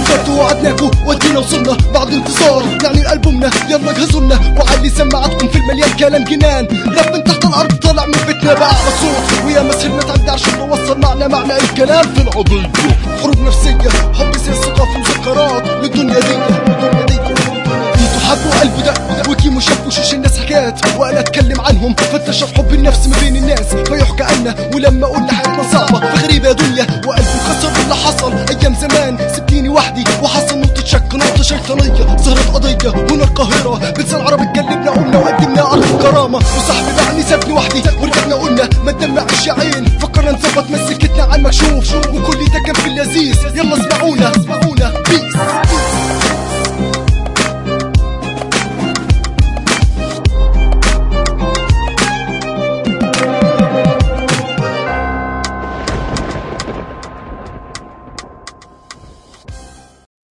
فكرتوا وعدناكوا ودينا وصلنا بعد انتصار يعني ألبومنا يلا جهزولنا وعلي سماعاتكم في المليان كلام جنان راب من تحت الأرض طالع من بيتنا بأعلى صوت ويا مسهلنا تعدي عشان نوصل معنى معنى الكلام في القضية حروب نفسية حب سياسة ثقافة مذكرات للدنيا دي للدنيا دي انتوا حبوا قلب ده وكيمو شافوا شوش الناس حكايات وانا اتكلم عنهم فتشوا حب النفس ما بين الناس فيحكى عنا ولما قلنا حياتنا صعبه فغريبه يا دنيا وقلبي خسر اللي حصل ايام زمان سبتيني وحدي وحصل نقطه شك نقطه شيطانيه ظهرت قضيه هنا القاهره بلسان عربي اتكلمنا قلنا وقدمنا ارض الكرامه وصاحبي باعني سابني وحدي ورجعنا قلنا ما تدمعش يا عين فكرنا نظبط مسكتنا على المكشوف وكل ده كان في اللذيذ يلا اسمعونا